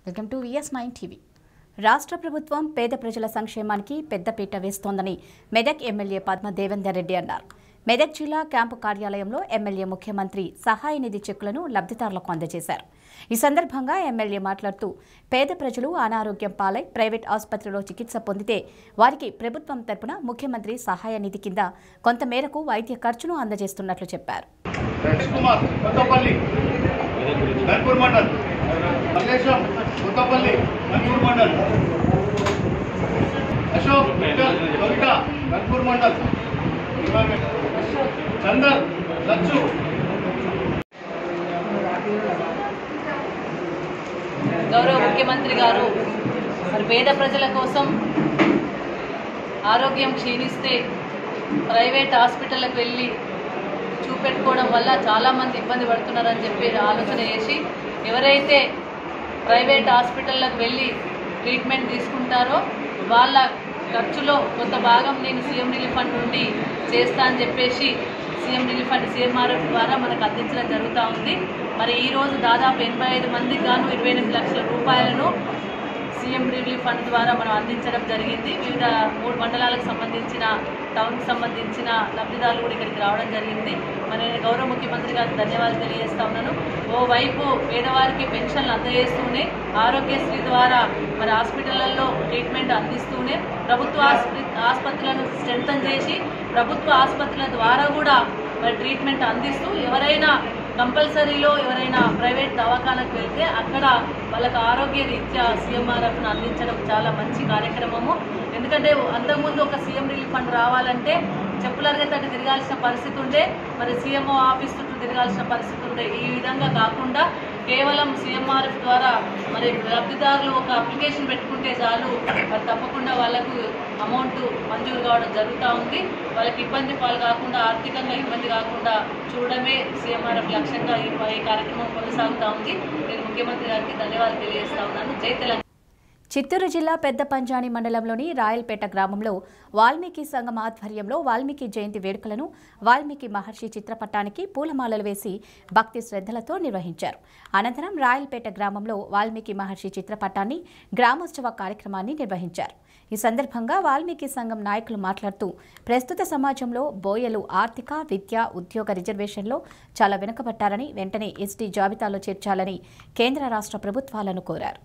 Welcome to VS nine TV రాష్ట్ర ప్రభుత్వం పేద ప్రజల సంక్షేమానికి పెద్దపీట వేస్తోందని మెదక్ ఎమ్మెల్యే పద్మ దేవేందర్ రెడ్డి అన్నారు మెదక్ జిల్లా క్యాంపు కార్యాలయంలో ఎమ్మెల్యే ముఖ్యమంత్రి సహాయ నిధి చెక్కులను లబ్ధిదారులకు అందజేశారు ఈ సందర్భంగా ఎమ్మెల్యే మాట్లాడుతూ పేద ప్రజలు అనారోగ్యం పాలై ప్రైవేట్ ఆసుపత్రిలో చికిత్స పొందితే వారికి ప్రభుత్వం తరపున ముఖ్యమంత్రి సహాయ నిధి కింద కొంత మేరకు వైద్య ఖర్చును అందజేస్తున్నట్లు చెప్పారు రమేష్ కుమార్ కొత్తపల్లి గన్పూర్ మండల్ మల్లేశం కొత్తపల్లి గన్పూర్ మండల్ అశోక్ విఠల్ తొలిట గన్పూర్ మండల్ చందర్ లచ్చు గౌరవ ముఖ్యమంత్రి గారు మరి పేద ప్రజల కోసం ఆరోగ్యం క్షీణిస్తే ప్రైవేట్ హాస్పిటల్కి వెళ్ళి చూపెట్టుకోవడం వల్ల చాలామంది ఇబ్బంది పడుతున్నారని చెప్పి ఆలోచన చేసి ఎవరైతే ప్రైవేట్ హాస్పిటల్లకు వెళ్ళి ట్రీట్మెంట్ తీసుకుంటారో వాళ్ళ ఖర్చులో కొంత భాగం నేను సీఎం రిలీఫ్ ఫండ్ నుండి చేస్తా అని చెప్పేసి సీఎం రిలీఫ్ ఫండ్ సీఎంఆర్ఎఫ్ ద్వారా మనకు అందించడం జరుగుతూ ఉంది మరి ఈరోజు దాదాపు ఎనభై ఐదు మందికి గాను ఇరవై ఎనిమిది లక్షల రూపాయలను సీఎం రిలీఫ్ ఫండ్ ద్వారా మనం అందించడం జరిగింది వివిధ మూడు మండలాలకు సంబంధించిన టౌన్కి సంబంధించిన లబ్ధిదారులు కూడా ఇక్కడికి రావడం జరిగింది మరి నేను గౌరవ ముఖ్యమంత్రి గారికి ధన్యవాదాలు తెలియజేస్తా ఉన్నాను ఓవైపు పేదవారికి పెన్షన్లు అందజేస్తూనే ఆరోగ్యశ్రీ ద్వారా మరి హాస్పిటళ్లలో ట్రీట్మెంట్ అందిస్తూనే ప్రభుత్వ ఆస్పత్రి ఆసుపత్రులను స్ట్రెంథన్ చేసి ప్రభుత్వ ఆసుపత్రుల ద్వారా కూడా మరి ట్రీట్మెంట్ అందిస్తూ ఎవరైనా కంపల్సరీలో ఎవరైనా ప్రైవేట్ దవాఖానకు వెళ్తే అక్కడ వాళ్ళకి ఆరోగ్య రీత్యా సీఎంఆర్ఎఫ్ను అందించడం చాలా మంచి కార్యక్రమము ఎందుకంటే అంతకుముందు ఒక సీఎం రిలీఫ్ ఫండ్ రావాలంటే చెప్పులరుగా తట్టు తిరగాల్సిన పరిస్థితి ఉండే మరి సీఎంఓ ఆఫీస్ చుట్టూ తిరగాల్సిన పరిస్థితి ఉండే ఈ విధంగా కాకుండా కేవలం సీఎంఆర్ఎఫ్ ద్వారా మరి లబ్ధిదారులు ఒక అప్లికేషన్ పెట్టుకుంటే చాలు మరి తప్పకుండా వాళ్ళకు అమౌంట్ మంజూరు కావడం జరుగుతూ ఉంది వాళ్ళకి ఇబ్బంది పాలు కాకుండా ఆర్థికంగా ఇబ్బంది కాకుండా చూడడమే సీఎంఆర్ఎఫ్ లక్ష్యంగా ఈ ఈ కార్యక్రమం కొనసాగుతూ ఉంది నేను ముఖ్యమంత్రి గారికి ధన్యవాదాలు తెలియజేస్తా ఉన్నాను జై తెలంగాణ చిత్తూరు జిల్లా పెద్ద పంజాని మండలంలోని రాయల్పేట గ్రామంలో వాల్మీకి సంఘం ఆధ్వర్యంలో వాల్మీకి జయంతి వేడుకలను వాల్మీకి మహర్షి చిత్రపటానికి పూలమాలలు వేసి భక్తి శ్రద్ధలతో నిర్వహించారు అనంతరం రాయల్పేట గ్రామంలో వాల్మీకి మహర్షి చిత్రపటాన్ని గ్రామోత్సవ కార్యక్రమాన్ని నిర్వహించారు ఈ సందర్భంగా వాల్మీకి సంఘం నాయకులు మాట్లాడుతూ ప్రస్తుత సమాజంలో బోయలు ఆర్థిక విద్య ఉద్యోగ రిజర్వేషన్లో చాలా వెనుకబట్టారని వెంటనే ఎస్టీ జాబితాలో చేర్చాలని కేంద్ర రాష్ట్ర ప్రభుత్వాలను కోరారు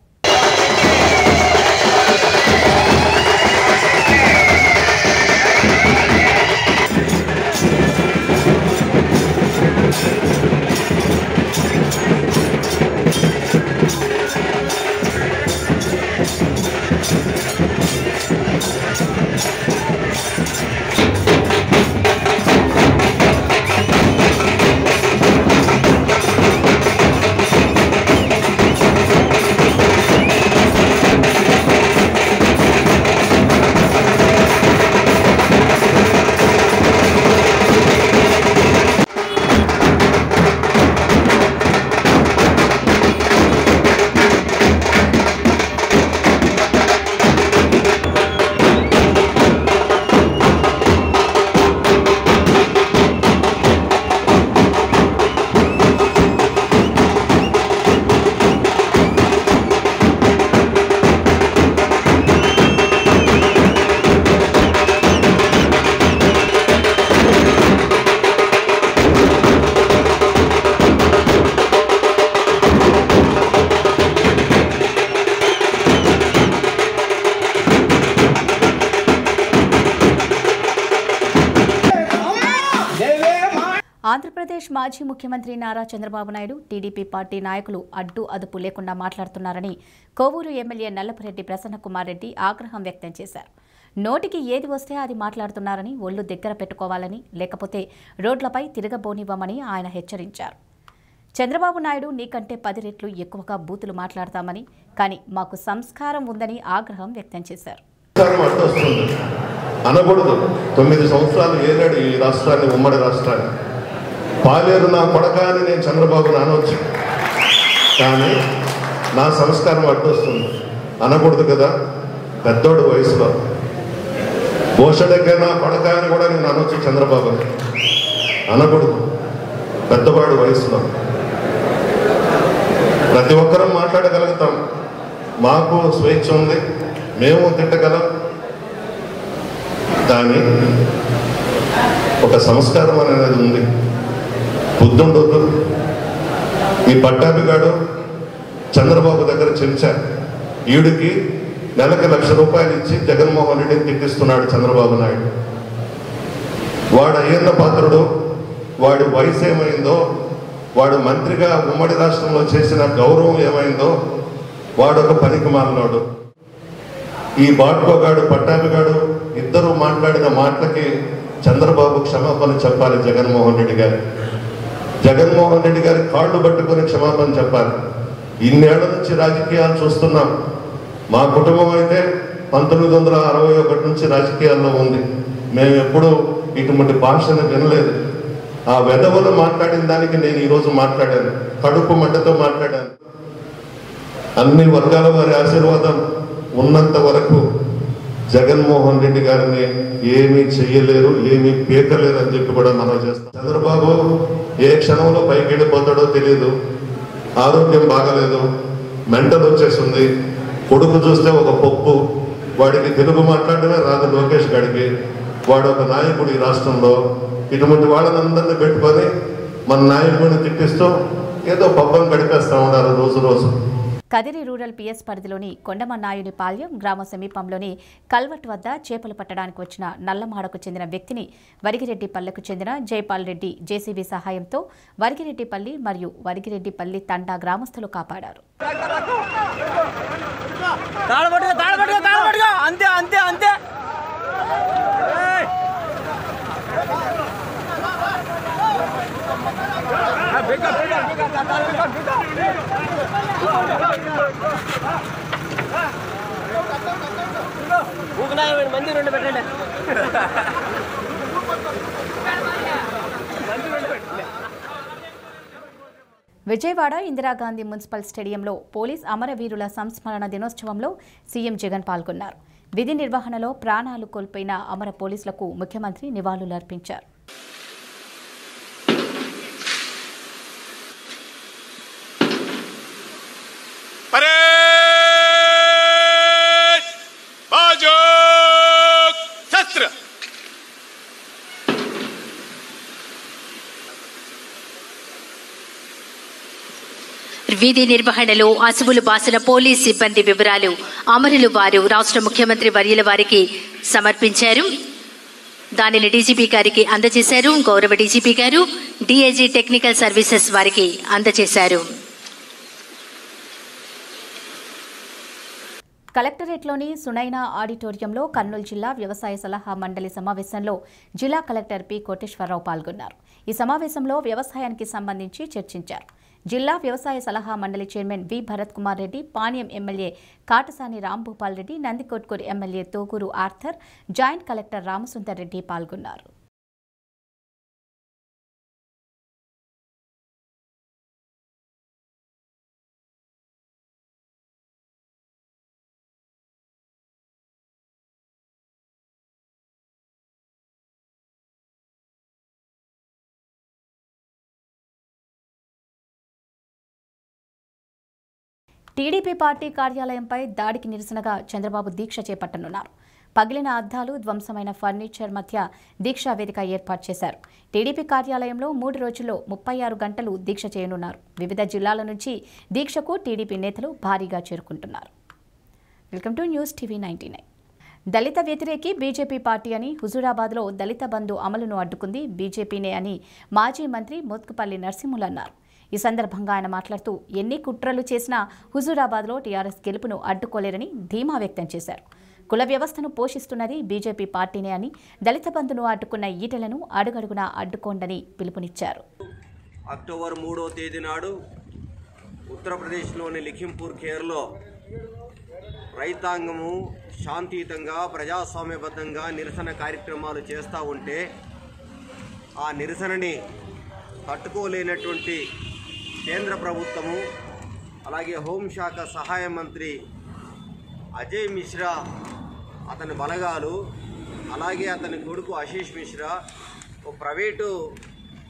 ఆంధ్రప్రదేశ్ మాజీ ముఖ్యమంత్రి నారా చంద్రబాబు నాయుడు టీడీపీ పార్టీ నాయకులు అడ్డు అదుపు లేకుండా మాట్లాడుతున్నారని కోవూరు ఎమ్మెల్యే నల్లపరెడ్డి ప్రసన్నకుమార్ రెడ్డి ఆగ్రహం వ్యక్తం చేశారు నోటికి ఏది వస్తే అది మాట్లాడుతున్నారని ఒళ్ళు దగ్గర పెట్టుకోవాలని లేకపోతే రోడ్లపై తిరగబోనివ్వమని ఆయన హెచ్చరించారు చంద్రబాబు నాయుడు నీకంటే పది రెట్లు ఎక్కువగా బూతులు మాట్లాడతామని కానీ మాకు సంస్కారం ఉందని ఆగ్రహం వ్యక్తం చేశారు సంస్కారం అడ్డొస్తుంది అనకూడదు తొమ్మిది సంవత్సరాలు ఏనాడు ఈ రాష్ట్రాన్ని ఉమ్మడి రాష్ట్రాన్ని పాలేరు నా కొడక అని నేను చంద్రబాబును అనవచ్చు కానీ నా సంస్కారం అడ్డొస్తుంది అనకూడదు కదా పెద్దోడు వయసులో భూషడకే నా కొడక అని కూడా నేను అనొచ్చు చంద్రబాబుని అనకూడదు పెద్దవాడు వయసులో ప్రతి ఒక్కరం మాట్లాడగలుగుతాం మాకు స్వేచ్ఛ ఉంది మేము తిట్టగలం కానీ ఒక సంస్కారం అనేది ఉంది బుద్ధుండొద్దు ఈ పట్టాభిగాడు చంద్రబాబు దగ్గర చెంచా ఈడికి నెలకి లక్ష రూపాయలు ఇచ్చి జగన్మోహన్ రెడ్డిని తిట్టిస్తున్నాడు చంద్రబాబు నాయుడు వాడు అయ్యన్న పాత్రుడు వాడి వయసు ఏమైందో వాడు మంత్రిగా ఉమ్మడి రాష్ట్రంలో చేసిన గౌరవం ఏమైందో వాడు ఒక పనికి మాలినోడు ఈ బాట్కోగాడు పట్టాభిగాడు ఇద్దరు మాట్లాడిన మాటలకి చంద్రబాబు క్షమాపణ చెప్పాలి జగన్మోహన్ రెడ్డి గారు జగన్మోహన్ రెడ్డి గారి కాళ్ళు పట్టుకొని క్షమాపణ చెప్పాలి ఇన్నేళ్ల నుంచి రాజకీయాలు చూస్తున్నాం మా కుటుంబం అయితే పంతొమ్మిది వందల అరవై ఒకటి నుంచి రాజకీయాల్లో ఉంది మేము ఎప్పుడూ ఇటువంటి భాషను వినలేదు ఆ వెధవలు మాట్లాడిన దానికి నేను ఈరోజు మాట్లాడాను కడుపు మంటతో మాట్లాడాను అన్ని వర్గాల వారి ఆశీర్వాదం ఉన్నంత వరకు జగన్మోహన్ రెడ్డి గారిని ఏమీ చెయ్యలేరు ఏమీ పీకలేరు అని చెప్పి కూడా మనం చేస్తాం చంద్రబాబు ఏ క్షణంలో పైకి వెళ్ళిపోతాడో తెలియదు ఆరోగ్యం బాగలేదు మెంటల్ వచ్చేసింది కొడుకు చూస్తే ఒక పప్పు వాడికి తెలుగు మాట్లాడమే రాదు లోకేష్ గారికి వాడు ఒక నాయకుడు ఈ రాష్ట్రంలో ఇటువంటి వాళ్ళనందరినీ పెట్టుకొని మన నాయకుడిని తిట్టిస్తూ ఏదో పబ్బం గడిపేస్తా ఉన్నారు రోజు రోజు కదిరి రూరల్ పిఎస్ పరిధిలోని కొండమన్నాయుని పాల్యం గ్రామ సమీపంలోని కల్వట్ వద్ద చేపలు పట్టడానికి వచ్చిన నల్లమాడకు చెందిన వ్యక్తిని వరిగిరెడ్డిపల్లెకు చెందిన జైపాల్ రెడ్డి జేసీబీ సహాయంతో వరిగిరెడ్డిపల్లి మరియు వరిగిరెడ్డిపల్లి తండా గ్రామస్తులు కాపాడారు తాళపట్టుగా తాళపట్టుగా తాళపట్టుగా అంతే అంతే అంతే ఏయ్! ఆ, బిగ్గ, బిగ్గ, బిగ్గ, తాళ, బిగ్గ, బిగ్గ. ఊకనా ఏమైనా మంది రెండు పెట్టండి విజయవాడ ఇందిరాగాంధీ మున్సిపల్ స్టేడియంలో పోలీస్ అమరవీరుల సంస్మరణ దినోత్సవంలో సీఎం జగన్ పాల్గొన్నారు విధి నిర్వహణలో ప్రాణాలు కోల్పోయిన అమర పోలీసులకు ముఖ్యమంత్రి నివాళులర్పించారు परेड बाजू शस्त्र విధి నిర్వహణలో అసువులు బాసిన పోలీస్ సిబ్బంది వివరాలు అమరులు వారు రాష్ట్ర ముఖ్యమంత్రి వర్యుల వారికి సమర్పించారు దానిని డీజీపీ గారికి అందజేశారు గౌరవ డీజీపీ గారు డీఐజీ టెక్నికల్ సర్వీసెస్ వారికి అందజేశారు కలెక్టరేట్లోని సునైనా ఆడిటోరియంలో కర్నూలు జిల్లా వ్యవసాయ సలహా మండలి సమావేశంలో జిల్లా కలెక్టర్ పి కోటేశ్వరరావు పాల్గొన్నారు ఈ సమావేశంలో వ్యవసాయానికి సంబంధించి చర్చించారు జిల్లా వ్యవసాయ సలహా మండలి chairman V Bharath Kumar Reddy Panyam MLA Katasani Rambhupal Reddy Nandikotkur MLA Thoguru Arthur joint collector Ramasundar Reddy పాల్గొన్నారు టీడీపీ పార్టీ కార్యాలయంపై దాడికి నిరసనగా చంద్రబాబు దీక్ష చేపట్టనున్నారు పగిలిన అద్దాలు ధ్వంసమైన ఫర్నిచర్ మధ్య దీక్షా వేదిక ఏర్పాటు చేశారు టీడీపీ కార్యాలయంలో మూడు రోజుల్లో ముప్పై ఆరు గంటలు దీక్ష చేయనున్నారు వివిధ జిల్లాల నుంచి దీక్షకు టీడీపీ నేతలు భారీగా చేరుకుంటున్నారు welcome to news TV ninety nine దళిత వ్యతిరేకి బీజేపీ పార్టీ అని హుజూరాబాద్లో దళిత బంధు అమలును అడ్డుకుంది బీజేపీనే అని మాజీ మంత్రి మోత్కుపల్లి నరసింహులు అన్నారు ఈ సందర్భంగా ఆయన మాట్లాడుతూ ఎన్ని కుట్రలు చేసినా హుజూరాబాద్లో టీఆర్ఎస్ గెలుపును అడ్డుకోలేరని ధీమా వ్యక్తం చేశారు కుల వ్యవస్థను పోషిస్తున్నది బీజేపీ పార్టీనే అని దళిత బంధును అడ్డుకున్న ఈటలను అడుగడుగునా అడ్డుకోండని పిలుపునిచ్చారు అక్టోబర్ మూడో తేదీ నాడు ఉత్తరప్రదేశ్లోని లిఖింపూర్ ఖేర్లో రైతాంగము శాంతియుతంగా ప్రజాస్వామ్యబద్ధంగా నిరసన కార్యక్రమాలు చేస్తూ ఉంటే ఆ నిరసనని తట్టుకోలేనటువంటి కేంద్ర ప్రభుత్వము అలాగే హోంశాఖ సహాయ మంత్రి అజయ్ మిశ్రా అతని బలగాలు అలాగే అతని కొడుకు ఆశీష్ మిశ్రా ఓ ప్రైవేటు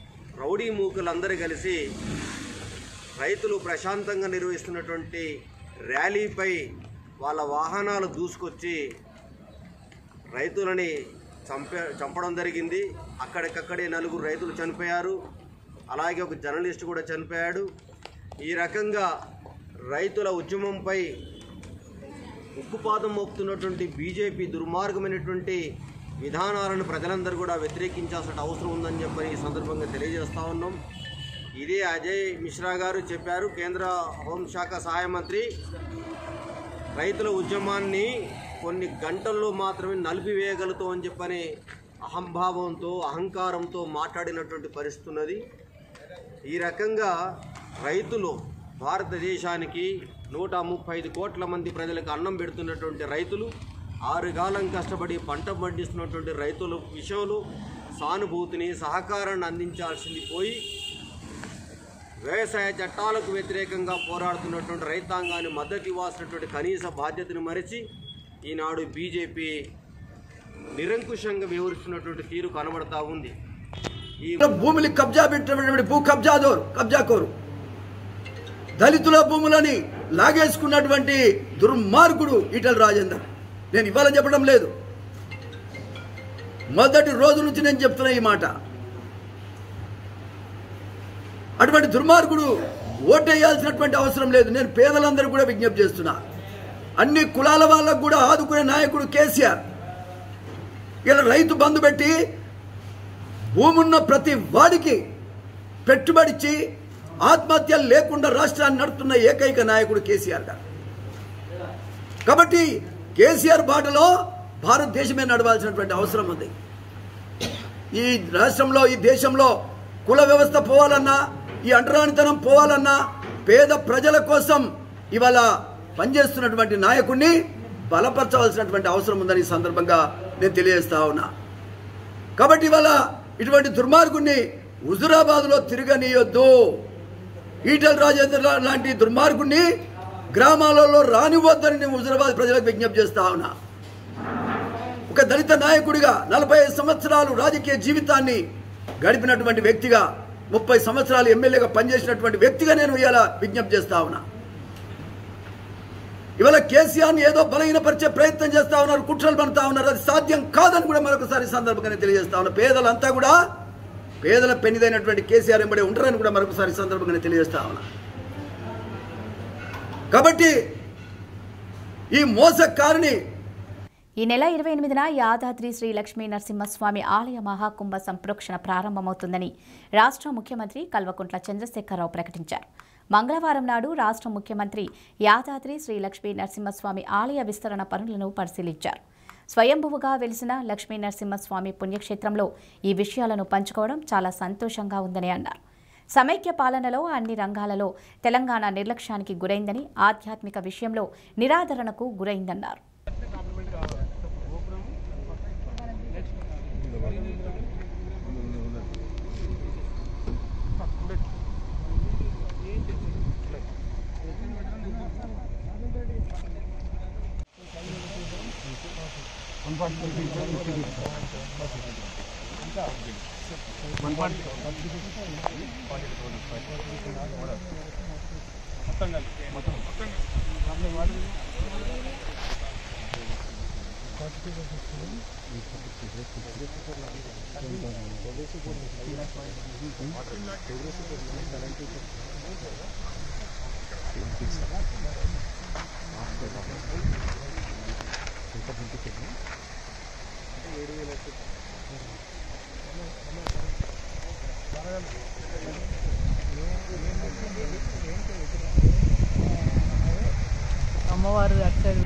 రౌడీ మూకులందరూ కలిసి రైతులు ప్రశాంతంగా నిర్వహిస్తున్నటువంటి ర్యాలీపై వాళ్ళ వాహనాలు దూసుకొచ్చి రైతులని చంపే చంపడం జరిగింది అక్కడికక్కడే నలుగురు రైతులు చనిపోయారు అలాగే ఒక జర్నలిస్ట్ కూడా చనిపోయాడు ఈ రకంగా రైతుల ఉద్యమంపై ఉక్కుపాదం మోపుతున్నటువంటి బీజేపీ దుర్మార్గమైనటువంటి విధానాలను ప్రజలందరూ కూడా వ్యతిరేకించాల్సిన అవసరం ఉందని చెప్పని ఈ సందర్భంగా తెలియజేస్తా ఉన్నాం ఇదే అజయ్ మిశ్రా గారు చెప్పారు కేంద్ర హోంశాఖ సహాయ మంత్రి రైతుల ఉద్యమాన్ని కొన్ని గంటల్లో మాత్రమే నలిపివేయగలుగుతాం అని చెప్పని అహంభావంతో అహంకారంతో మాట్లాడినటువంటి పరిస్థితి ఉన్నది ఈ రకంగా రైతులు భారతదేశానికి నూట ముప్పై ఐదు కోట్ల మంది ప్రజలకు అన్నం పెడుతున్నటువంటి రైతులు ఆరుగాలం కష్టపడి పంట పండిస్తున్నటువంటి రైతుల విషయంలో సానుభూతిని సహకారాన్ని అందించాల్సింది పోయి వ్యవసాయ చట్టాలకు వ్యతిరేకంగా పోరాడుతున్నటువంటి రైతాంగాన్ని మద్దతు ఇవ్వాల్సినటువంటి కనీస బాధ్యతను మరిచి ఈనాడు బీజేపీ నిరంకుశంగా వివరిస్తున్నటువంటి తీరు కనబడతా ఉంది ఈ భూమిని కబ్జా పెట్టినటువంటి భూ కబ్జాదోరు కబ్జాకోరు దళితుల భూములని లాగేసుకున్నటువంటి దుర్మార్గుడు ఈటల రాజేందర్ నేను ఇవాళ చెప్పడం లేదు మొదటి రోజు నుంచి నేను చెప్తున్నా ఈ మాట అటువంటి దుర్మార్గుడు ఓటేయాల్సినటువంటి అవసరం లేదు నేను పేదలందరూ కూడా విజ్ఞప్తి చేస్తున్నా అన్ని కులాల వాళ్ళకు కూడా ఆదుకునే నాయకుడు కేసీఆర్ ఇలా రైతు బంధు పెట్టి భూమున్న ప్రతి వాడికి పెట్టుబడిచ్చి ఆత్మహత్యలు లేకుండా రాష్ట్రాన్ని నడుపుతున్న ఏకైక నాయకుడు కేసీఆర్ గారు కాబట్టి కేసీఆర్ బాటలో భారతదేశమే నడవాల్సినటువంటి అవసరం ఉంది ఈ రాష్ట్రంలో ఈ దేశంలో కుల వ్యవస్థ పోవాలన్నా ఈ అంటరానితనం పోవాలన్నా పేద ప్రజల కోసం ఇవాళ పనిచేస్తున్నటువంటి నాయకుడిని బలపరచవలసినటువంటి అవసరం ఉందని ఈ సందర్భంగా నేను తెలియజేస్తా ఉన్నా కాబట్టి ఇవాళ ఇటువంటి దుర్మార్గుణ్ణి హుజురాబాద్లో తిరగనీయొద్దు ఈటల రాజేంద్ర లా- లాంటి దుర్మార్గుణ్ణి గ్రామాలలో రానివ్వద్దని నేను హుజురాబాద్ ప్రజలకు విజ్ఞప్తి చేస్తా ఉన్నా ఒక దళిత నాయకుడిగా నలభై ఐదు సంవత్సరాలు రాజకీయ జీవితాన్ని గడిపినటువంటి వ్యక్తిగా ముప్పై సంవత్సరాలు ఎమ్మెల్యేగా పనిచేసినటువంటి వ్యక్తిగా నేను ఇవాళ విజ్ఞప్తి చేస్తా ఉన్నా ఇవాళ కేసీఆర్ని ఏదో బలహీనపరిచే ప్రయత్నం చేస్తా ఉన్నారు కుట్రలు పడుతా ఉన్నారు అది సాధ్యం కాదని కూడా మరొకసారి ఈ సందర్భంగా తెలియజేస్తా ఉన్నా పేదలంతా కూడా పేదల పెన్నిదైనటువంటి కేసీఆర్ ఎంబడే ఉంటారని కూడా మరొకసారి ఈ సందర్భంగా తెలియజేస్తా ఉన్నా కాబట్టి ఈ మోసకారిని ఈ నెల ఇరవై ఎనిమిదిన యాదాద్రి శ్రీ లక్ష్మీ నరసింహస్వామి ఆలయ మహాకుంభ సంప్రోక్షణ ప్రారంభమవుతుందని రాష్ట్ర ముఖ్యమంత్రి కల్వకుంట్ల చంద్రశేఖరరావు ప్రకటించారు మంగళవారం నాడు రాష్ట్ర ముఖ్యమంత్రి యాదాద్రి శ్రీ లక్ష్మీ నరసింహస్వామి ఆలయ విస్తరణ పనులను పరిశీలించారు స్వయంభువుగా వెలిసిన లక్ష్మీ నరసింహస్వామి పుణ్యక్షేత్రంలో ఈ విషయాలను పంచుకోవడం చాలా సంతోషంగా ఉందని అన్నారు సమైక్య పాలనలో అన్ని రంగాలలో తెలంగాణ నిర్లక్ష్యానికి గురైందని ఆధ్యాత్మిక విషయంలో నిరాదరణకు గురైందన్నారు అమ్మవారు అటు సైడ్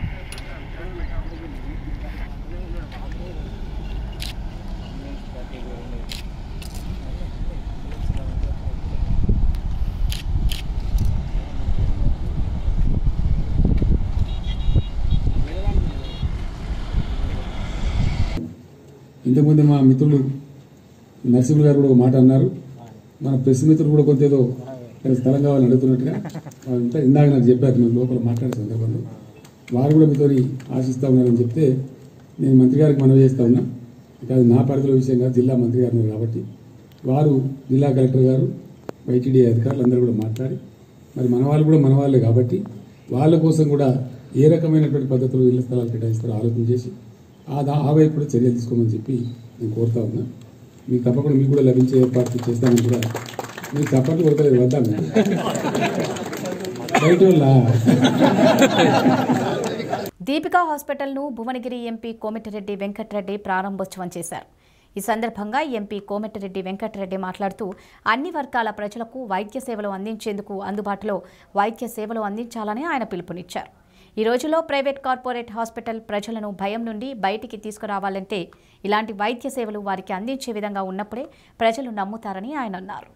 ఇంతకుముందు మా మిత్రులు నరసింహులు గారు కూడా ఒక మాట అన్నారు మన ప్రెస్ మిత్రులు కూడా కొంత ఏదో ఇక్కడ స్థలం కావాలని అడుగుతున్నట్టుగా అంతా ఇందాక నాకు చెప్పారు మేము లోపల మాట్లాడే సందర్భంలో వారు కూడా మీతో ఆశిస్తా ఉన్నారని చెప్తే నేను మంత్రి గారికి మనవి చేస్తా ఉన్నా ఇక అది నా పరిధిలో విషయం కాదు జిల్లా మంత్రి గారు ఉన్నారు కాబట్టి వారు జిల్లా కలెక్టర్ గారు వైటీడీ అధికారులు అందరూ కూడా మాట్లాడి మరి మన వాళ్ళు కూడా మన వాళ్ళే కాబట్టి వాళ్ళ కోసం కూడా ఏ రకమైనటువంటి పద్ధతులు ఇళ్ల స్థలాలు కేటాయిస్తారో ఆలోచన చేసి ఆ దా- ఆ వైపు కూడా చర్యలు తీసుకోమని చెప్పి నేను కోరుతా ఉన్నా మీకు తప్పకుండా మీకు కూడా లభించే ఏర్పాట్లు చేస్తామని కూడా మీరు చప్పట్లు కొడతలేదు వద్దాం బయట వాళ్ళ దీపికా హాస్పిటల్ను భువనగిరి ఎంపీ కోమటిరెడ్డి వెంకటరెడ్డి ప్రారంభోత్సవం చేశారు ఈ సందర్భంగా ఎంపీ కోమటిరెడ్డి వెంకటరెడ్డి మాట్లాడుతూ అన్ని వర్గాల ప్రజలకు వైద్య సేవలు అందించేందుకు అందుబాటులో వైద్య సేవలు అందించాలని ఆయన పిలుపునిచ్చారు ఈ రోజులో ప్రైవేట్ కార్పొరేట్ హాస్పిటల్ ప్రజలను భయం నుండి బయటికి తీసుకురావాలంటే ఇలాంటి వైద్య సేవలు వారికి అందించే విధంగా ఉన్నప్పుడే ప్రజలు నమ్ముతారని ఆయన అన్నారు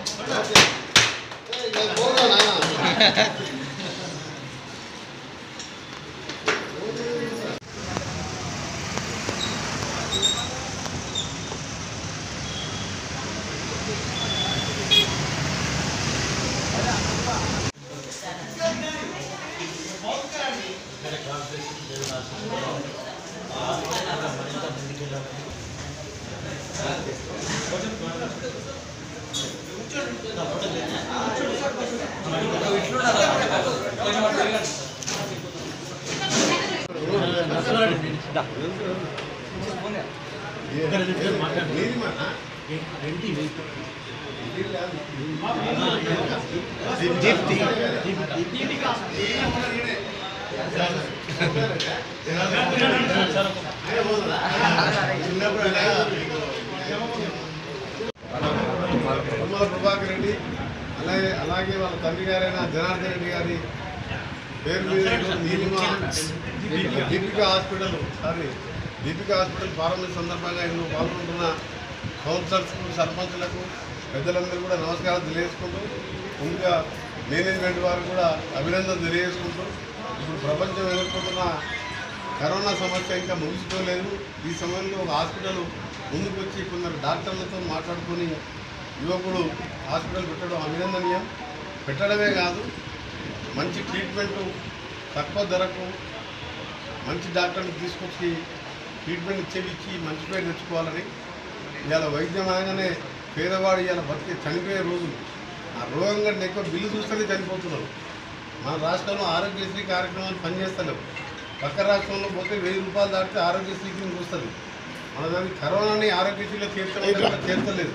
తుమ్మల ప్రభాకర్ రెడ్డి అలాగే అలాగే వాళ్ళ తండ్రి గారైన జనార్దన్ రెడ్డి గారి పేరు మీద ఈరోజు Neelima Deepika hospital sorry Deepika hospital ప్రారంభ సందర్భంగా ఇందులో పాల్గొంటున్న కౌన్సిలర్స్కు సర్పంచులకు పెద్దలందరూ కూడా నమస్కారం తెలియజేసుకుంటూ ముందుగా మేనేజ్మెంట్ వారు కూడా అభినందన తెలియజేసుకుంటూ ఇప్పుడు ప్రపంచం ఎదుర్కొంటున్న కరోనా సమస్య ఇంకా ముగిసిపోలేదు ఈ సమయంలో ఒక హాస్పిటల్ ముందుకు వచ్చి కొందరు డాక్టర్లతో మాట్లాడుకొని యువకుడు హాస్పిటల్ పెట్టడం అభినందనీయం పెట్టడమే కాదు మంచి ట్రీట్మెంటు తక్కువ ధరకు మంచి డాక్టర్ని తీసుకొచ్చి ట్రీట్మెంట్ ఇచ్చేపించి మంచి పేరు తెచ్చుకోవాలని ఇవాళ వైద్యం అనగానే పేదవాడు ఇవాళ బతికి చనిపోయే రోజులు ఆ రోగం కంటే ఎక్కువ బిల్లు చూస్తేనే చనిపోతున్నారు మన రాష్ట్రంలో ఆరోగ్యశ్రీ కార్యక్రమాలు పనిచేస్తలేవు పక్క రాష్ట్రంలో పోతే వెయ్యి రూపాయలు దాటితే ఆరోగ్యశ్రీకి చూస్తుంది మన దానికి కరోనాని ఆరోగ్యశ్రీలో చేర్చడం చేర్చలేదు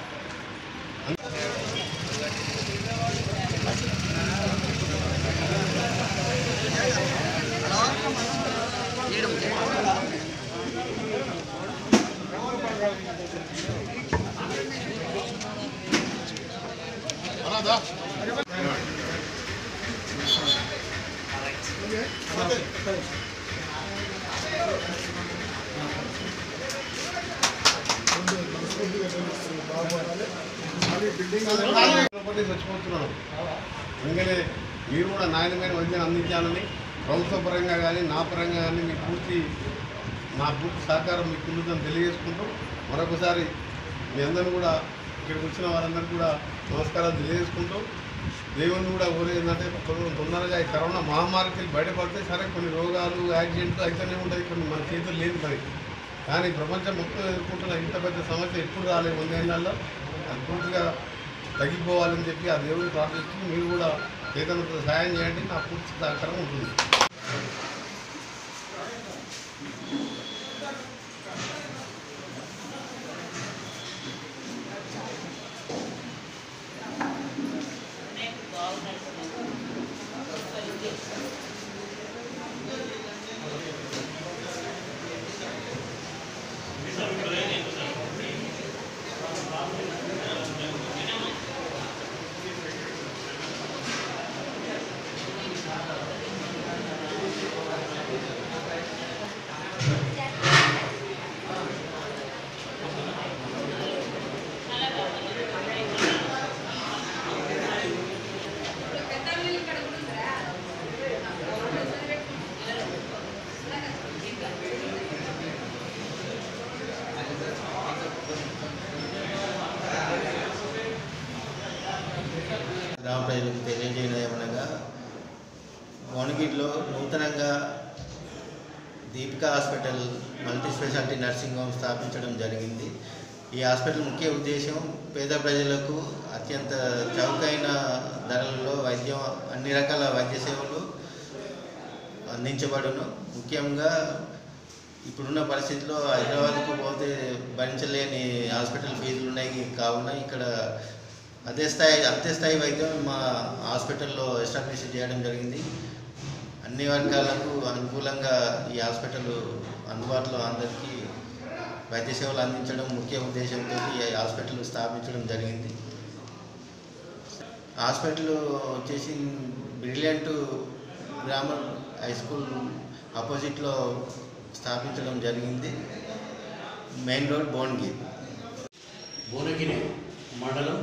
లోపలే చచ్చిపోతున్నాను అందుకనే మీరు కూడా నాణ్యమైన వైద్యాన్ని అందించాలని ప్రభుత్వ పరంగా కానీ నా పరంగా కానీ మీ పూర్తి నా పూర్తి సహకారం మీకు ఉంటుందని తెలియజేసుకుంటూ మరొకసారి మీ అందరిని కూడా ఇక్కడికి వచ్చిన వారందరికీ కూడా నమస్కారాలు తెలియజేసుకుంటూ దేవుని కూడా కోరేదంటే తొందర- తొందరగా ఈ కరోనా మహమ్మారికి వెళ్ళి బయటపడితే సరే కొన్ని రోగాలు యాక్సిడెంట్లు అయితేనే ఉంటాయి కొన్ని మన చేతులు లేని పని కానీ ప్రపంచం మొత్తం ఎదుర్కొంటున్న ఇంత పెద్ద సమస్య ఎప్పుడు రాలేదు వందేళ్లలో అది పూర్తిగా తగ్గిపోవాలని చెప్పి ఆ దేవుడిని ప్రార్థిస్తూ మీరు కూడా చేతనంత సహాయం చేయండి నా పూర్తి సహకారం ఉంటుంది గ్రామ ప్రజలకు తెలియజేయడం ఏమనగా భువనగిరిలో నూతనంగా Deepika hospital multi speciality nursing home స్థాపించడం జరిగింది ఈ హాస్పిటల్ ముఖ్య ఉద్దేశం పేద ప్రజలకు అత్యంత చౌకైన ధరలలో వైద్యం అన్ని రకాల వైద్య సేవలు అందించబడును ముఖ్యంగా ఇప్పుడున్న పరిస్థితిలో హైదరాబాద్కు పోతే భరించలేని హాస్పిటల్ ఫీజులు ఉన్నాయి కావున ఇక్కడ అదే స్థాయి అంతే స్థాయి వైద్యం మా హాస్పిటల్లో ఎస్టాబ్లిష్ చేయడం జరిగింది అన్ని వర్గాలకు అనుకూలంగా ఈ హాస్పిటల్ అందుబాటులో అందరికీ వైద్య సేవలు అందించడం ముఖ్య ఉద్దేశంతో ఈ హాస్పిటల్ స్థాపించడం జరిగింది హాస్పిటల్ వచ్చేసి బ్రిలియంట్ గ్రామర్ హై స్కూల్ ఆపోజిట్లో స్థాపించడం జరిగింది మెయిన్ రోడ్ భువనగిరి భువనగిరి మండలం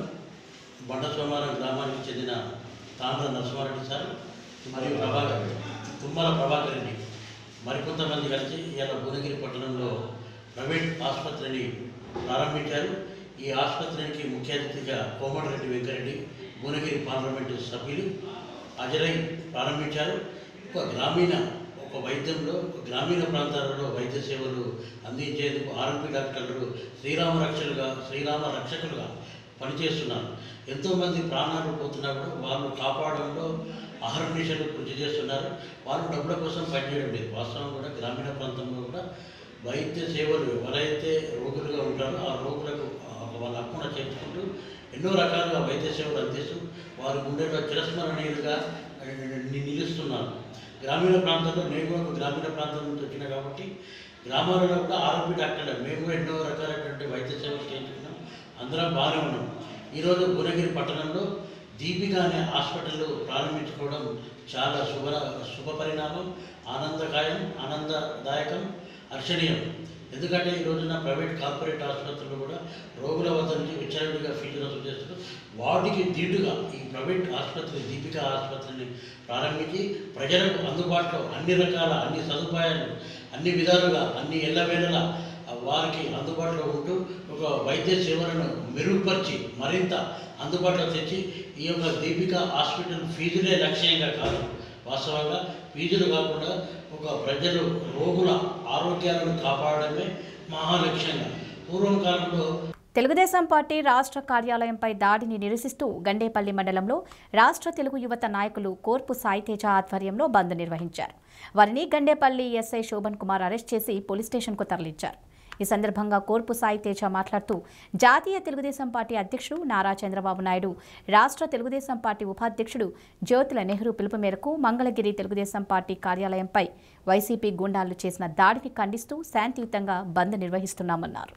బండ సోమారం గ్రామానికి చెందిన తాండ్ర నరసింహారెడ్డి సార్ మరియు ప్రభాకర్ తుమ్మల ప్రభాకర్ రెడ్డి మరికొంతమంది కలిసి ఇవాళ భువనగిరి పట్టణంలో ప్రైవేట్ ఆసుపత్రిని ప్రారంభించారు ఈ ఆసుపత్రికి ముఖ్య అతిథిగా కోమటిరెడ్డి వెంకరెడ్డి భువనగిరి పార్లమెంటు సభ్యులు హాజరై ప్రారంభించారు ఒక గ్రామీణ ఒక వైద్యంలో గ్రామీణ ప్రాంతాలలో వైద్య సేవలు అందించేందుకు ఆర్ఎంపీ డాక్టర్లు శ్రీరామ రక్షలుగా శ్రీరామ రక్షకులుగా పనిచేస్తున్నారు ఎంతోమంది ప్రాణాలు పోతున్నా కూడా వాళ్ళు కాపాడంలో అహర్నిశలు కృషి చేస్తున్నారు వాళ్ళు డబ్బుల కోసం పనిచేయడం లేదు వాస్తవం కూడా గ్రామీణ ప్రాంతంలో కూడా వైద్య సేవలు ఎవరైతే రోగులుగా ఉంటారో ఆ రోగులకు ఆ, వాళ్ళ హక్కున చేర్చుకుంటూ ఎన్నో రకాలుగా వైద్య సేవలు అందిస్తూ వారి గుండెలో చిరస్మరణీయులుగా ఆ, ని- నిలుస్తున్నారు గ్రామీణ ప్రాంతంలో నేను కూడా ఒక గ్రామీణ ప్రాంతం నుంచి వచ్చిన కాబట్టి గ్రామాలలో కూడా ఆరోగ్య డాక్టర్లు మేము కూడా ఎన్నో రకాలైనటువంటి వైద్య సేవలు చేయించుకున్నాం అందరం బాగానే ఉన్నాం ఈరోజు భువనగిరి పట్టణంలో దీపిక అనే హాస్పిటల్ ప్రారంభించుకోవడం చాలా శుభ శుభ పరిణామం ఆనందకాయం ఆనందదాయకం హర్షణీయం ఎందుకంటే ఈ రోజున ప్రైవేట్ కార్పొరేట్ ఆసుపత్రులు కూడా రోగుల వద్ద నుంచి విచ్చలవిడిగా ఫీజు వసూలు చేస్తారు వాటికి దీటుగా ఈ ప్రైవేట్ ఆసుపత్రి దీపిక ఆసుపత్రిని ప్రారంభించి ప్రజలకు అందుబాటులో అన్ని రకాల అన్ని సదుపాయాలు అన్ని విధాలుగా అన్ని ఎల్లవేళలా వారికి అందుబాటులో ఉంటూ ఒక వైద్య సేవలను మెరుగుపరిచి మరింత అందుబాటులో తెచ్చి ఈ యొక్క దీపిక హాస్పిటల్ ఫీజులే లక్ష్యంగా కాదు వాస్తవంగా ఫీజులు కాకుండా ఒక ప్రజలు రోగుల ఆరోగ్యాలను కాపాడడమే మహాలక్ష్యంగా పూర్వం కాలంలో తెలుగుదేశం పార్టీ రాష్ట్ర కార్యాలయంపై దాడిని నిరసిస్తూ గండేపల్లి మండలంలో రాష్ట్ర తెలుగు యువత నాయకులు కోర్పు సాయితేజ ఆధ్వర్యంలో బంద్ నిర్వహించారు వారిని గండేపల్లి ఎస్ఐ శోభన్ కుమార్ అరెస్ట్ చేసి పోలీస్ స్టేషన్కు తరలించారు ఈ సందర్భంగా కోర్పు సాయి తేజ మాట్లాడుతూ జాతీయ తెలుగుదేశం పార్టీ అధ్యక్షుడు నారా చంద్రబాబు నాయుడు రాష్ట్ర తెలుగుదేశం పార్టీ ఉపాధ్యక్షుడు జ్యోతుల నెహ్రూ పిలుపు మేరకు మంగళగిరి తెలుగుదేశం పార్టీ కార్యాలయంపై వైసీపీ గుండాలు చేసిన దాడిని ఖండిస్తూ శాంతియుతంగా బంద్ నిర్వహిస్తున్నామన్నారు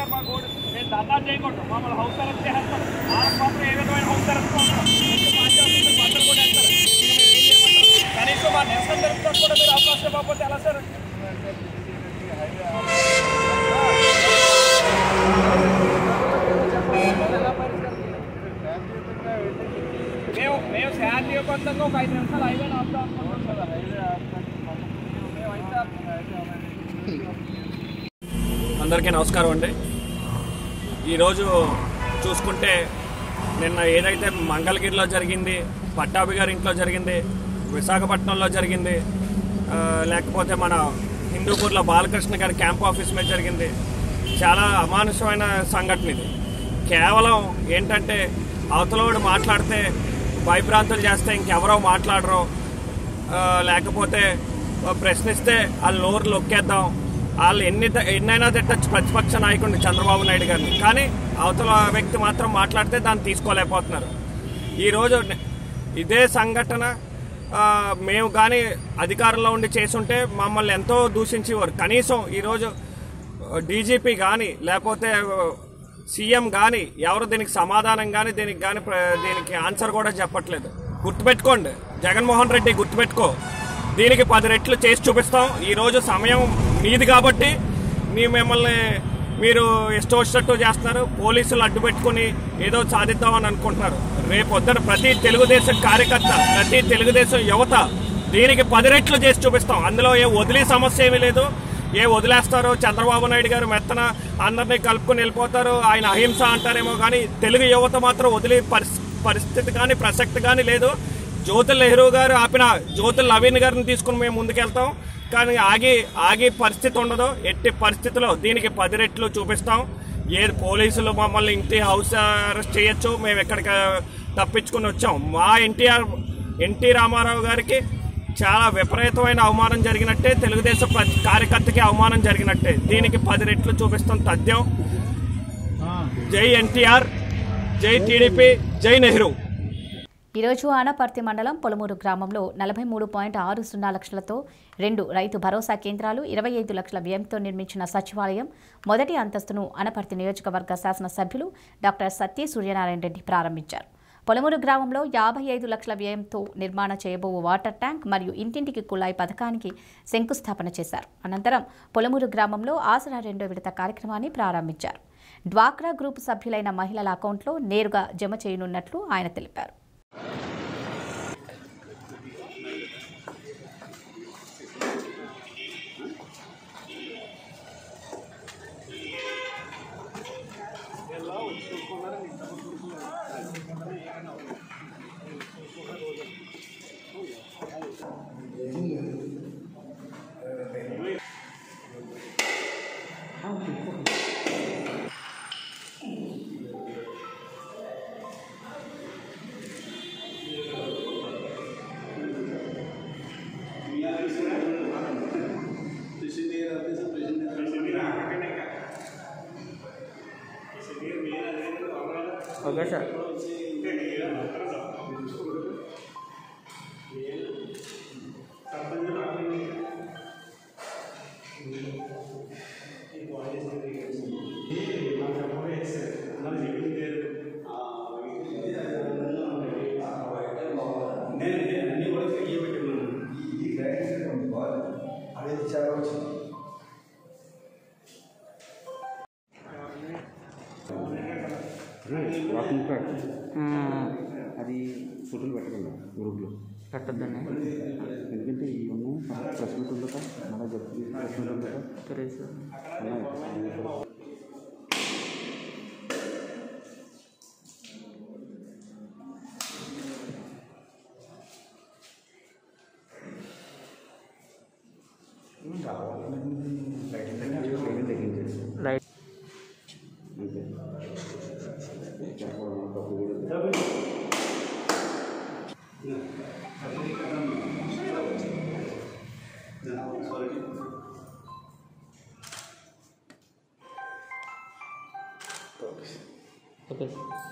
నేను ధర్నా చేయకూడదు మమ్మల్ని హౌస్ అరెస్ట్ చేస్తారు వాళ్ళకి మాత్రం ఏ విధమైన హౌస్ అరెస్ట్ అందరూ కూడా వేస్తారు కనీసం మా నిరసన జరుపుతారు కూడా మీరు అవకాశం ఇవ్వకపోతే ఎలా సార్ మేము మేము శాంతియుతంగా ఒక ఐదు నిమిషాలు హైవే ఆపుతాం అనుకుంటున్నాం సార్ హైవే మేమైతే అందరికీ నమస్కారం అండి ఈరోజు చూసుకుంటే నిన్న ఏదైతే మంగళగిరిలో జరిగింది పట్టాభి గారి ఇంట్లో జరిగింది విశాఖపట్నంలో జరిగింది ఆ, లేకపోతే మన హిందూపూర్లో బాలకృష్ణ గారి క్యాంప్ ఆఫీస్ మీద జరిగింది చాలా అమానుషమైన సంఘటన ఇది కేవలం ఏంటంటే అవతలవాడు మాట్లాడితే భయభ్రాంతులు చేస్తే ఇంకెవరో మాట్లాడరు ఆ, లేకపోతే ప్రశ్నిస్తే వాళ్ళ నోరు లొక్కేద్దాం వాళ్ళు ఎన్ని ద- ఎన్నైనా తిట్టచ్చు ప్రతిపక్ష నాయకుడిని చంద్రబాబు నాయుడు గారిని కానీ అవతల వ్యక్తి మాత్రం మాట్లాడితే దాన్ని తీసుకోలేకపోతున్నారు ఈరోజు నే- ఇదే సంఘటన ఆ, మేము కానీ అధికారంలో ఉండి చేసుంటే మమ్మల్ని ఎంతో దూషించేవారు కనీసం ఈరోజు డీజీపీ కానీ లేకపోతే సీఎం కానీ ఎవరు దీనికి సమాధానం కానీ దీనికి కానీ దీనికి ఆన్సర్ కూడా చెప్పట్లేదు గుర్తుపెట్టుకోండి జగన్మోహన్ రెడ్డి గుర్తుపెట్టుకో దీనికి పది రెట్లు చేసి చూపిస్తాం ఈ రోజు సమయం మీది కాబట్టి మీ మిమ్మల్ని మీరు ఇష్టం వచ్చినట్టు చేస్తున్నారు పోలీసులు అడ్డు పెట్టుకుని ఏదో సాధిద్దామని అనుకుంటున్నారు రేపు పొద్దున ప్రతి తెలుగుదేశం కార్యకర్త ప్రతి తెలుగుదేశం యువత దీనికి పది రెట్లు చేసి చూపిస్తాం అందులో ఏ వదిలే సమస్య ఏమీ లేదు ఏ వదిలేస్తారో చంద్రబాబు నాయుడు గారు మెత్తన అందరినీ కలుపుకొని వెళ్ళిపోతారు ఆయన అహింస అంటారేమో కానీ తెలుగు యువత మాత్రం వదిలే పరిస్- పరిస్థితి కానీ ప్రసక్తి కానీ లేదు జ్యోతుల్ నెహ్రూ గారు ఆపిన జ్యోతుల్ నవీన్ గారిని తీసుకుని మేము ముందుకెళ్తాం కానీ ఆగి ఆగి పరిస్థితి ఉండదు ఎట్టి పరిస్థితిలో దీనికి పది రెట్లు చూపిస్తాం ఏది పోలీసులు మమ్మల్ని ఇంటి హౌస్ అరెస్ట్ చేయొచ్చు మేము ఎక్కడికి తప్పించుకుని వచ్చాం మా ఎన్టీఆర్ ఎన్టీ రామారావు గారికి చాలా విపరీతమైన అవమానం జరిగినట్టే తెలుగుదేశం ప్ర- కార్యకర్తకి అవమానం జరిగినట్టే దీనికి పది రెట్లు చూపిస్తాం తథ్యం జై ఎన్టీఆర్ జై టీడీపీ జై నెహ్రూ ఈరోజు ఆనపర్తి మండలం పొలమూరు గ్రామంలో నలభై మూడు పాయింట్ ఆరు సున్నా లక్షలతో రెండు రైతు భరోసా కేంద్రాలు ఇరవై ఐదు లక్షల వ్యయంతో నిర్మించిన సచివాలయం మొదటి అంతస్తును అనపర్తి నియోజకవర్గ శాసనసభ్యులు డాక్టర్ సత్య సూర్యనారాయణ రెడ్డి ప్రారంభించారు పొలమూరు గ్రామంలో యాభై ఐదు లక్షల వ్యయంతో నిర్మాణ చేయబో వాటర్ ట్యాంక్ మరియు ఇంటింటికి కుళాయి పథకానికి శంకుస్థాపన చేశారు అనంతరం పొలమూరు గ్రామంలో ఆసరా రెండో విడత కార్యక్రమాన్ని ప్రారంభించారు డ్వాక్రా గ్రూప్ సభ్యులైన మహిళల అకౌంట్లో నేరుగా జమ చేయనున్నట్లు ఆయన తెలిపారు ఓకే సార్ వాకింగ్ ట్రాక్ అది ఫోటోలు పెట్టగలరా గ్రూప్లో పెట్టద్దండి ఎందుకంటే ఇవన్నీ ప్రెస్ మీట్ ఉందట మళ్ళీ చెప్పి ప్రెస్ మీట్ ఉందట తెలుసు అలా రైట్ అంతే చెప్పడం తప్పు కూడా ఓకే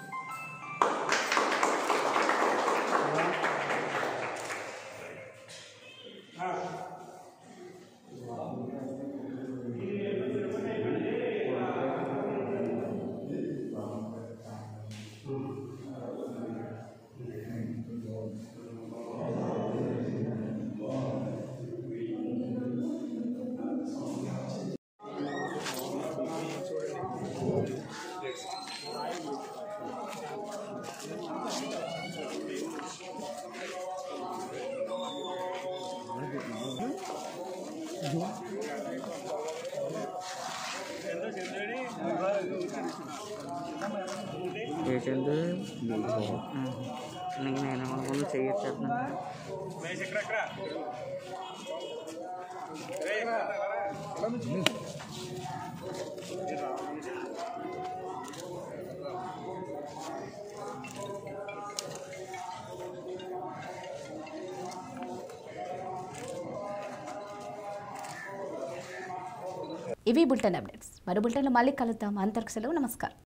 పేషెంట్ నీకు నేను ముందు చేయొచ్చేస్తున్నాను ఇవి బులెటిన్ అప్డేట్స్ మరో బులెటిన్లో మళ్ళీ కలుద్దాం అంతర్కు సెలవు నమస్కారం